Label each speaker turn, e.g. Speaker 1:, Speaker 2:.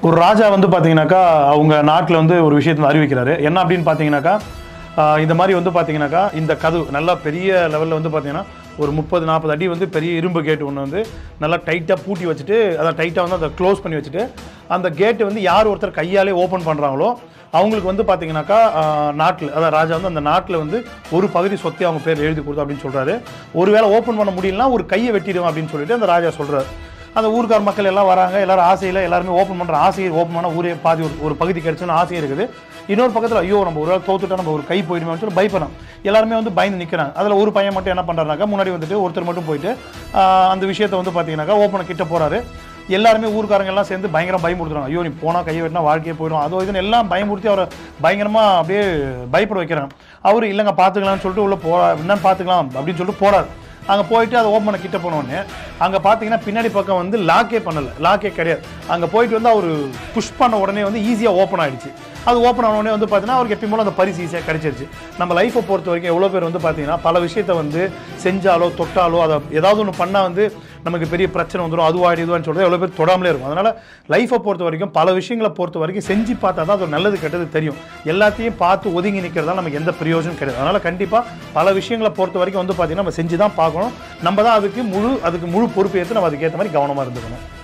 Speaker 1: ஒரு ராஜா வந்து பார்த்தீங்கன்னாக்கா அவங்க நாட்டில் வந்து ஒரு விஷயத்தை வந்து அறிவிக்கிறாரு என்ன அப்படின்னு பார்த்தீங்கன்னாக்கா ஆஹ் இந்த மாதிரி வந்து பார்த்தீங்கன்னாக்கா இந்த கதவு நல்லா பெரிய லெவலில் வந்து பார்த்தீங்கன்னா ஒரு முப்பது நாற்பது அடி வந்து பெரிய இரும்பு கேட் ஒன்று வந்து நல்லா டைட்டாக பூட்டி வச்சுட்டு அதை டைட்டாக வந்து அதை க்ளோஸ் பண்ணி வச்சுட்டு அந்த கேட்டு வந்து யார் ஒருத்தர் கையாலே ஓப்பன் பண்ணுறாங்களோ அவங்களுக்கு வந்து பார்த்தீங்கன்னாக்கா நாட்டில் அதாவது ராஜா வந்து அந்த நாட்டில் வந்து ஒரு பகுதி சொத்தை அவங்க பேர் எழுதி கொடுத்தோம் அப்படின்னு சொல்கிறாரு ஒருவேளை ஓப்பன் பண்ண முடியலனா ஒரு கையை வெட்டிடுவோம் அப்படின்னு சொல்லிட்டு அந்த ராஜா சொல்கிறார் அந்த ஊர்க்கார மக்கள் எல்லாம் வராங்க எல்லாரும் ஆசையில் எல்லாருமே ஓப்பன் பண்ணுற ஆசையை ஓப்பன் பண்ண ஊரே பாதி ஒரு ஒரு பகுதி கிடைச்சுன்னு ஆசை இருக்குது இன்னொரு பக்கத்தில் ஐயோ நம்ம ஒரு வேளை தோத்துட்டா நம்ம ஒரு கை போயிடுமே சொல்லி பயப்படும் எல்லாருமே வந்து பயந்து நிற்கிறாங்க அதில் ஒரு பையன் மட்டும் என்ன பண்ணுறாருனாக்கா முன்னாடி வந்துட்டு ஒருத்தர் மட்டும் போயிட்டு ஆஹ் அந்த விஷயத்தை வந்து பார்த்தீங்கன்னாக்கா ஓப்பனை கிட்ட போகிறாரு எல்லாருமே ஊர்க்காரங்க எல்லாம் சேர்ந்து பயங்கரம் பயமுறுத்துறாங்க ஐயோ நீ போனால் கையை வெட்டினா வாழ்க்கையே போயிடும் அதோ இதுன்னு எல்லாம் பயமுறுத்தி அவரை பயங்கரமாக அப்படியே பயப்பட வைக்கிறாங்க அவர் இல்லைங்க பார்த்துக்கலாம்னு சொல்லிட்டு உள்ள போறா என்னன்னு பார்த்துக்கலாம் அப்படின்னு சொல்லிட்டு போறாரு அங்கே போயிட்டு அதை ஓப்பன் பண்ண கிட்ட போனோடனே அங்கே பார்த்தீங்கன்னா பின்னாடி பக்கம் வந்து லாக்கே பண்ணல லாக்கே கிடையாது அங்கே போயிட்டு வந்து அவர் புஷ் பண்ண உடனே வந்து ஈஸியாக ஓப்பன் ஆயிடுச்சு அது ஓப்பன் ஆன உடனே வந்து பார்த்தீங்கன்னா அவருக்கு எப்பயும் போல அந்த பரிசு ஈஸியாக கிடைச்சிருச்சு நம்ம லைஃப்பை பொறுத்த வரைக்கும் எவ்வளோ பேர் வந்து பார்த்தீங்கன்னா பல விஷயத்தை வந்து செஞ்சாலோ தொட்டாலோ அதை ஏதாவது ஒன்று பண்ணால் வந்து நமக்கு பெரிய பிரச்சனை வந்துடும் அதுவாடி இதுவான்னு சொல்கிறது எவ்வளோ பேர் தொடாமலே இருக்கும் அதனால் லைஃப்பை பொறுத்த வரைக்கும் பல விஷயங்களை பொறுத்த வரைக்கும் செஞ்சு பார்த்தா தான் அது ஒரு நல்லது கெட்டது தெரியும் எல்லாத்தையும் பார்த்து ஒதுங்கி நிற்கிறதால நமக்கு எந்த பிரயோஜனம் கிடையாது அதனால் கண்டிப்பாக பல விஷயங்களை பொறுத்த வரைக்கும் வந்து பார்த்தீங்கன்னா நம்ம செஞ்சு தான் பார்க்கணும் நம்ம தான் அதுக்கு முழு அதுக்கு முழு பொறுப்பு ஏற்று நம்ம அதுக்கேற்ற மாதிரி கவனமாக இருந்துக்கணும்